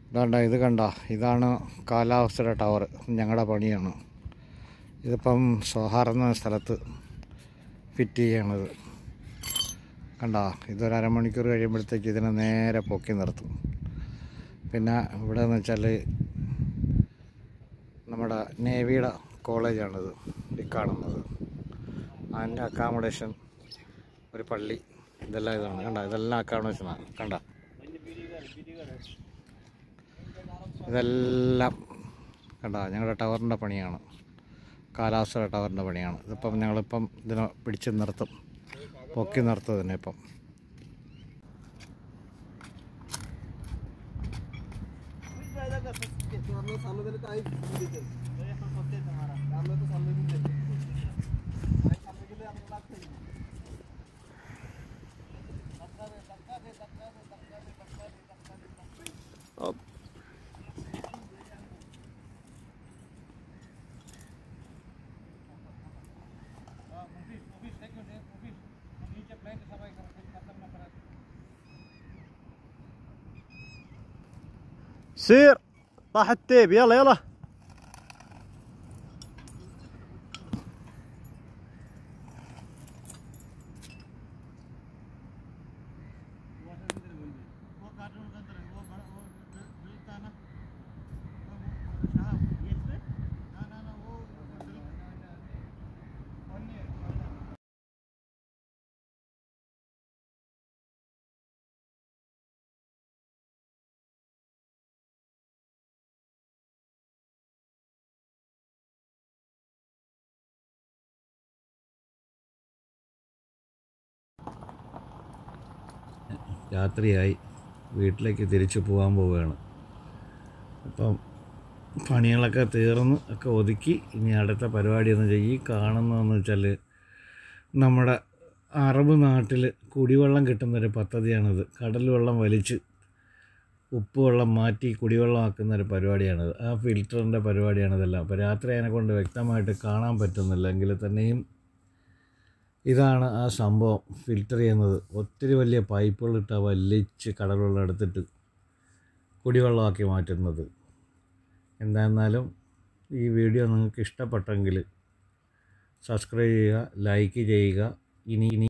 ഇതാണ്ട ഇത് കണ്ട ഇതാണ് കാലാവസ്ഥയുടെ ടവർ ഞങ്ങളുടെ പണിയാണ് ഇതിപ്പം സോഹാർ എന്ന സ്ഥലത്ത് ഫിറ്റ് ചെയ്യണത് കണ്ട ഇതൊരു അരമണിക്കൂർ കഴിയുമ്പോഴത്തേക്ക് ഇതിനെ നേരെ പൊക്കി നിർത്തും പിന്നെ ഇവിടെ എന്ന് വെച്ചാൽ നമ്മുടെ നേവിയുടെ കോളേജാണിത് ഈ കാണുന്നത് അതിൻ്റെ അക്കോമഡേഷൻ ഒരു പള്ളി ഇതെല്ലാം ഇതാണ് കണ്ട ഇതെല്ലാം അക്കോമഡേഷനാണ് കണ്ട ഇതെല്ലാം കണ്ട ഞങ്ങളുടെ ടവറിൻ്റെ പണിയാണ് കാലാവസ്ഥയുടെ ടവറിൻ്റെ പണിയാണ് ഇതിപ്പം ഞങ്ങളിപ്പം ഇതിനെ പിടിച്ച് നിർത്തും പൊക്കി നിർത്തും ഇതിനെ ഇപ്പം سير طاح التيب يلا يلا രാത്രിയായി വീട്ടിലേക്ക് തിരിച്ചു പോകാൻ പോവുകയാണ് അപ്പം പണികളൊക്കെ തീർന്ന് ഒക്കെ ഒതുക്കി ഇനി അടുത്ത പരിപാടി എന്ന് വെച്ചാൽ ഈ കാണുന്നതെന്ന് വെച്ചാൽ നമ്മുടെ അറബ് നാട്ടിൽ കുടിവെള്ളം കിട്ടുന്നൊരു പദ്ധതിയാണിത് കടൽ വെള്ളം വലിച്ച് ഉപ്പ് വെള്ളം മാറ്റി കുടിവെള്ളമാക്കുന്ന ഒരു പരിപാടിയാണിത് ആ ഫിൽറ്ററിൻ്റെ പരിപാടിയാണിതെല്ലാം അപ്പോൾ രാത്രി അതിനെ കൊണ്ട് വ്യക്തമായിട്ട് കാണാൻ പറ്റുന്നില്ല എങ്കിൽ തന്നെയും ഇതാണ് ആ സംഭവം ഫിൽറ്റർ ചെയ്യുന്നത് ഒത്തിരി വലിയ പൈപ്പുകളിട്ട് വലിച്ച് കടൽവെള്ളം എടുത്തിട്ട് കുടിവെള്ളമാക്കി മാറ്റുന്നത് എന്തായിരുന്നാലും ഈ വീഡിയോ നിങ്ങൾക്ക് ഇഷ്ടപ്പെട്ടെങ്കിൽ സബ്സ്ക്രൈബ് ചെയ്യുക ലൈക്ക് ചെയ്യുക ഇനി ഇനി